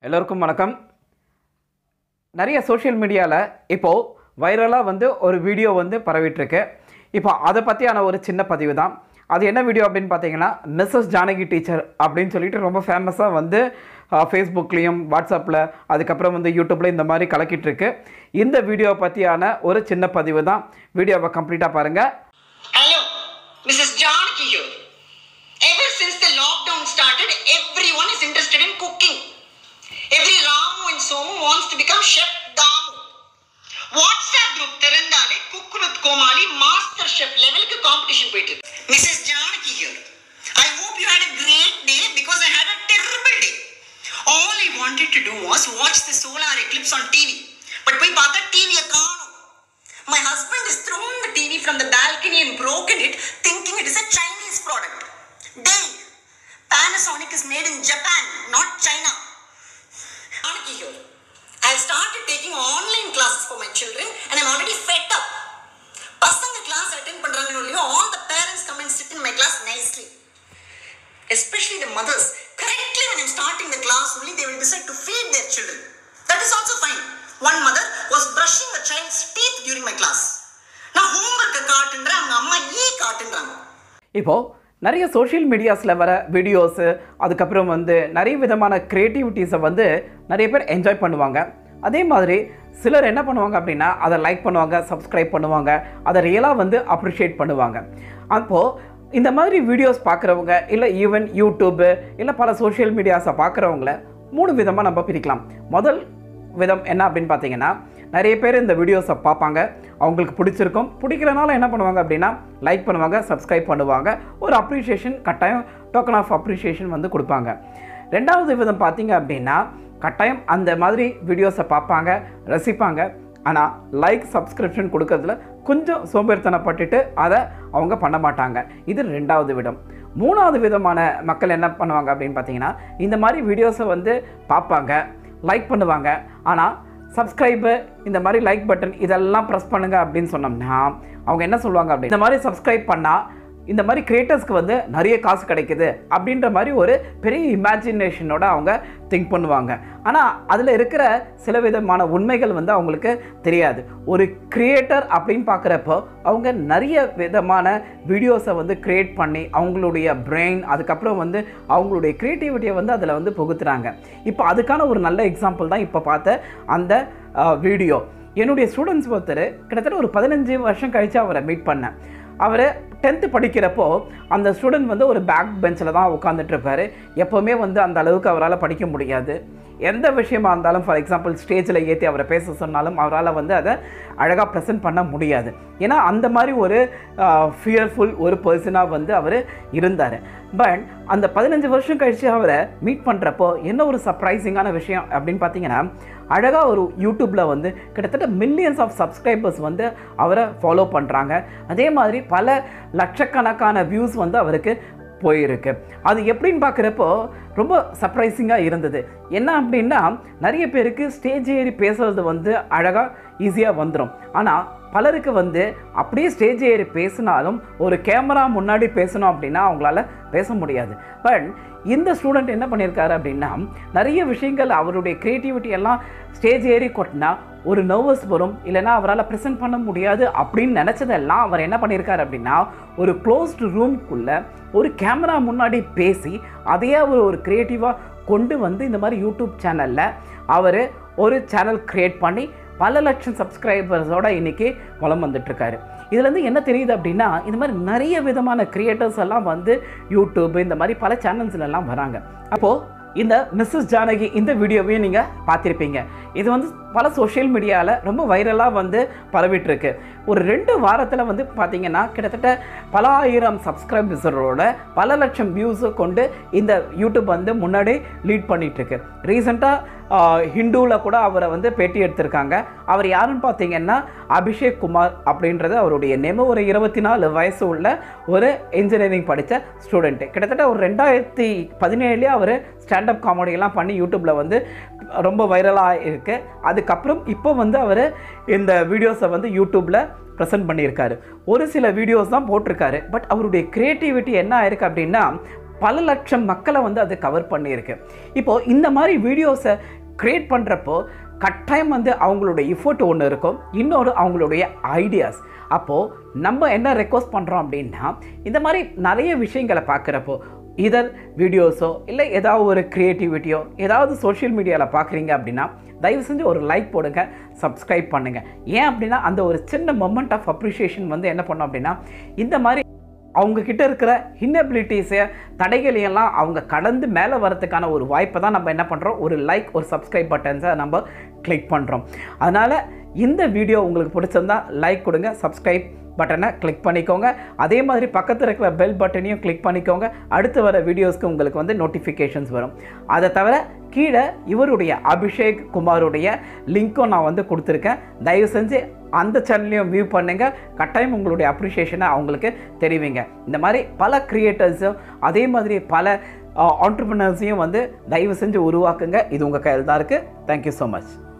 எல்லோருக்கும் வணக்கம் நிறைய சோஷியல் மீடியாவில் இப்போது வைரலாக வந்து ஒரு வீடியோ வந்து பரவிட்டுருக்கு இப்போ அதை பற்றியான ஒரு சின்ன பதிவு தான் அது என்ன வீடியோ அப்படின்னு பார்த்தீங்கன்னா மிஸ்ஸஸ் ஜானகி டீச்சர் அப்படின்னு சொல்லிட்டு ரொம்ப ஃபேமஸாக வந்து ஃபேஸ்புக்லேயும் வாட்ஸ்அப்பில் அதுக்கப்புறம் வந்து யூடியூப்பில் இந்த மாதிரி கலக்கிட்டு இருக்கு இந்த வீடியோ பற்றியான ஒரு சின்ன பதிவு தான் வீடியோவை கம்ப்ளீட்டாக பாருங்கள் Hello, Mrs. Janaki here. Ever since the lockdown started, everyone is interested in cooking. Every Ramu and Somu wants to become Chef Damu. WhatsApp group திறந்தாலே Cook with Komali Master Chef லெவலுக்கு காம்படிஷன் போயிட்டு இருக்கு. Mrs. Janaki here. I hope you had a great day because I had a terrible day. All I wanted to do was watch the solar eclipse on TV. But போய் பார்த்தா டிவியை காணோம் My husband has thrown the TV from the balcony and broken it, thinking it is a Chinese product. Dang! Panasonic is made in Japan, not China. Anaki here. I have started taking online classes for my children and I'm already fed up. பசங்க class attend பண்றாங்கன்னு இல்லையோ all the parents come and sit in my class nicely. Especially the mothers. Correctly when I'm starting the class, only they will decide to feed their children. That is also fine. One mother was brushing the child's teeth during my class. நான் ஹோம்ஒர்க்கை காட்டுன்றேன் அவங்க அம்மா ஈ காட்டுன்றாங்க இப்போது நிறைய social மீடியாஸில் வர videos அதுக்கப்புறம் வந்து நிறைய விதமான க்ரியேட்டிவிட்டீஸை வந்து நிறைய பேர் என்ஜாய் பண்ணுவாங்க அதே மாதிரி சிலர் என்ன பண்ணுவாங்க அப்படின்னா அதை லைக் பண்ணுவாங்க சப்ஸ்கிரைப் பண்ணுவாங்க அதை ரியலாக வந்து அப்ரிஷியேட் பண்ணுவாங்க அப்போது இந்த மாதிரி வீடியோஸ் பார்க்குறவங்க இல்லை ஈவன் யூடியூப்பு இல்லை பல சோஷியல் மீடியாஸை பார்க்குறவங்கள மூணு விதமாக நம்ம பிரிக்கலாம் முதல் விதம் என்ன அப்படின்னு பார்த்தீங்கன்னா நிறைய பேர் இந்த வீடியோஸை பார்ப்பாங்க அவங்களுக்கு பிடிச்சிருக்கும் பிடிக்கிறனால என்ன பண்ணுவாங்க அப்படின்னா லைக் பண்ணுவாங்க சப்ஸ்கிரைப் பண்ணுவாங்க ஒரு அப்ரிஷியேஷன் கட்டாயம் டோக்கன் ஆஃப் அப்ரிஷியேஷன் வந்து கொடுப்பாங்க ரெண்டாவது விதம் பார்த்தீங்க அப்படின்னா கட்டாயம் அந்த மாதிரி வீடியோஸை பார்ப்பாங்க ரசிப்பாங்க ஆனால் லைக் சப்ஸ்கிரிப்ஷன் கொடுக்கறதுல கொஞ்சம் சோம்பேறித்தனப்பட்டுட்டு அதை அவங்க பண்ண மாட்டாங்க இது ரெண்டாவது விதம் மூணாவது விதமான மக்கள் என்ன பண்ணுவாங்க அப்படின்னு பார்த்தீங்கன்னா இந்த மாதிரி வீடியோஸை வந்து பார்ப்பாங்க லைக் பண்ணுவாங்க ஆனால் சப்ஸ்கிரைபு இந்த மாதிரி லைக் பட்டன் இதெல்லாம் ப்ரெஸ் பண்ணுங்க அப்படின்னு சொன்னோம்னா அவங்க என்ன சொல்லுவாங்க அப்படி இந்த மாதிரி சப்ஸ்கிரைப் பண்ணால் இந்த மாதிரி கிரியேட்டர்ஸ்க்கு வந்து நிறைய காசு கிடைக்குது அப்படின்ற மாதிரி ஒரு பெரிய இமேஜினேஷனோட அவங்க திங்க் பண்ணுவாங்க ஆனால் அதில் இருக்கிற சில விதமான உண்மைகள் வந்து அவங்களுக்கு தெரியாது ஒரு கிரியேட்டர் அப்படின்னு பார்க்குறப்போ அவங்க நிறைய விதமான வீடியோஸை வந்து க்ரியேட் பண்ணி அவங்களுடைய பிரெயின் அதுக்கப்புறம் வந்து அவங்களுடைய க்ரியேட்டிவிட்டியை வந்து அதில் வந்து புகுத்துறாங்க இப்போ அதுக்கான ஒரு நல்ல எக்ஸாம்பிள் தான் இப்போ பார்த்த அந்த வீடியோ என்னுடைய ஸ்டூடெண்ட்ஸ் ஒருத்தர் கிட்டத்தட்ட ஒரு பதினஞ்சு வருஷம் கழித்து அவரை மீட் பண்ணேன் அவர் டென்த்து படிக்கிறப்போ அந்த ஸ்டூடெண்ட் வந்து ஒரு பேக் பெஞ்சில் தான் உட்காந்துட்டு இருப்பாரு எப்போவுமே வந்து அந்த அளவுக்கு அவரால் படிக்க முடியாது எந்த விஷயமா இருந்தாலும் ஃபார் எக்ஸாம்பிள் ஸ்டேஜில் ஏற்றி அவரை பேச சொன்னாலும் அவரால் வந்து அதை அழகாக ப்ரெசென்ட் பண்ண முடியாது ஏன்னா அந்த மாதிரி ஒரு ஃபியர்ஃபுல் ஒரு பர்சனாக வந்து அவர் இருந்தார் பட் அந்த பதினஞ்சு வருஷம் கழித்து அவரை மீட் பண்ணுறப்போ என்ன ஒரு சர்ப்ரைசிங்கான விஷயம் அப்படின்னு பார்த்தீங்கன்னா அழகாக ஒரு யூடியூப்பில் வந்து கிட்டத்தட்ட மில்லியன்ஸ் ஆஃப் சப்ஸ்கிரைபர்ஸ் வந்து அவரை ஃபாலோ பண்ணுறாங்க அதே மாதிரி பல லட்சக்கணக்கான வியூஸ் வந்து அவருக்கு போயிருக்கு அது எப்படின்னு பார்க்குறப்போ ரொம்ப சர்ப்ரைசிங்காக இருந்தது என்ன அப்படின்னா நிறைய பேருக்கு ஸ்டேஜ் ஏறி பேசுறது வந்து அழகாக ஈஸியாக வந்துடும் ஆனால் பலருக்கு வந்து அப்படியே ஸ்டேஜ் ஏறி பேசினாலும் ஒரு கேமரா முன்னாடி பேசணும் அப்படின்னா அவங்களால பேச முடியாது பட் இந்த ஸ்டூடெண்ட் என்ன பண்ணியிருக்காரு அப்படின்னா நிறைய விஷயங்கள் அவருடைய க்ரியேட்டிவிட்டி எல்லாம் ஸ்டேஜ் ஏறி கொட்டினா ஒரு நர்வஸ் வரும் இல்லைன்னா அவரால் ப்ரெசென்ட் பண்ண முடியாது அப்படின்னு நினச்சதெல்லாம் அவர் என்ன பண்ணியிருக்காரு அப்படின்னா ஒரு க்ளோஸ்டு ரூம்குள்ளே ஒரு கேமரா முன்னாடி பேசி அதையே அவர் ஒரு க்ரியேட்டிவாக கொண்டு வந்து இந்த மாதிரி யூடியூப் சேனலில் அவர் ஒரு சேனல் க்ரியேட் பண்ணி பல லட்சம் சப்ஸ்கிரைபர்ஸோட இன்றைக்கி வளம் வந்துட்டுருக்காரு இதுலேருந்து என்ன தெரியுது அப்படின்னா இந்த மாதிரி நிறைய விதமான கிரியேட்டர்ஸ் எல்லாம் வந்து யூடியூப் இந்த மாதிரி பல சேனல்ஸ்லாம் வராங்க அப்போது இந்த மிஸ்ஸஸ் ஜானகி இந்த வீடியோவையும் நீங்கள் பார்த்துருப்பீங்க இது வந்து பல சோஷியல் மீடியாவில் ரொம்ப வைரலாக வந்து பரவிட்டுருக்கு ஒரு ரெண்டு வாரத்தில் வந்து பார்த்தீங்கன்னா கிட்டத்தட்ட பல ஆயிரம் சப்ஸ்கிரைபர்ஸரோட பல லட்சம் வியூஸை கொண்டு இந்த யூடியூப் வந்து முன்னாடி லீட் பண்ணிகிட்ருக்கு ரீசெண்டாக ஹிந்துவில் கூட அவரை வந்து பேட்டி எடுத்திருக்காங்க அவர் யாருன்னு பார்த்தீங்கன்னா அபிஷேக் குமார் அப்படின்றது அவருடைய நேம் ஒரு இருபத்தி நாலு வயசு உள்ள ஒரு இன்ஜினியரிங் படித்த ஸ்டூடெண்ட்டு கிட்டத்தட்ட ஒரு ரெண்டாயிரத்தி பதினேழுலேயே அவர் ஸ்டாண்டப் காமெடியெல்லாம் பண்ணி யூடியூப்பில் வந்து ரொம்ப வைரலாக இருக்குது அதுக்கப்புறம் இப்போ வந்து அவர் இந்த வீடியோஸை வந்து யூடியூப்பில் ப்ரெசென்ட் பண்ணியிருக்காரு ஒரு சில வீடியோஸ் தான் போட்டிருக்காரு பட் அவருடைய க்ரியேட்டிவிட்டி என்ன ஆயிருக்கு அப்படின்னா பல லட்சம் மக்களை வந்து அது கவர் பண்ணியிருக்கு இப்போது இந்த மாதிரி வீடியோஸை க்ரியேட் பண்ணுறப்போ கட்டாயம் வந்து அவங்களுடைய எஃபோர்ட் ஒன்று இருக்கும் இன்னொரு அவங்களுடைய ஐடியாஸ் அப்போது நம்ம என்ன ரெக்வஸ்ட் பண்ணுறோம் அப்படின்னா இந்த மாதிரி நிறைய விஷயங்களை பார்க்குறப்போ இதர் வீடியோஸோ இல்லை ஏதாவது ஒரு க்ரியேட்டிவிட்டியோ ஏதாவது சோஷியல் மீடியாவில் பார்க்குறீங்க அப்படின்னா தயவு செஞ்சு ஒரு லைக் போடுங்க சப்ஸ்கிரைப் பண்ணுங்கள் ஏன் அப்படின்னா அந்த ஒரு சின்ன மொமெண்ட் ஆஃப் அப்ரிஷியேஷன் வந்து என்ன பண்ணோம் அப்படின்னா இந்த மாதிரி அவங்க கிட்ட இருக்கிற இன்னபிலிட்டிஸை தடைகளையெல்லாம் அவங்க கடந்து மேலே வரதுக்கான ஒரு வாய்ப்பை தான் நம்ம என்ன பண்ணுறோம் ஒரு லைக் ஒரு சப்ஸ்கிரைப் பட்டன்ஸை நம்ம கிளிக் பண்ணுறோம் அதனால் இந்த வீடியோ உங்களுக்கு பிடிச்சிருந்தா லைக் கொடுங்க சப்ஸ்கிரைப் பட்டனை கிளிக் பண்ணிக்கோங்க அதே மாதிரி பக்கத்தில் இருக்கிற பெல் பட்டனையும் கிளிக் பண்ணிக்கோங்க அடுத்து வர வீடியோஸ்க்கு உங்களுக்கு வந்து நோட்டிஃபிகேஷன்ஸ் வரும் அதை தவிர கீழே இவருடைய அபிஷேக் குமாருடைய லிங்க்கும் நான் வந்து கொடுத்துருக்கேன் தயவு செஞ்சு அந்த சேனல்லையும் வியூ பண்ணுங்க கட்டாயம் உங்களுடைய அப்ரிஷியேஷனை அவங்களுக்கு தெரிவிங்க இந்த மாதிரி பல கிரியேட்டர்ஸும் அதே மாதிரி பல ஆண்டர்பிரினர்ஸையும் வந்து தயவு செஞ்சு உருவாக்குங்க இது உங்கள் கையில் தான் இருக்குது தேங்க்யூ ஸோ மச்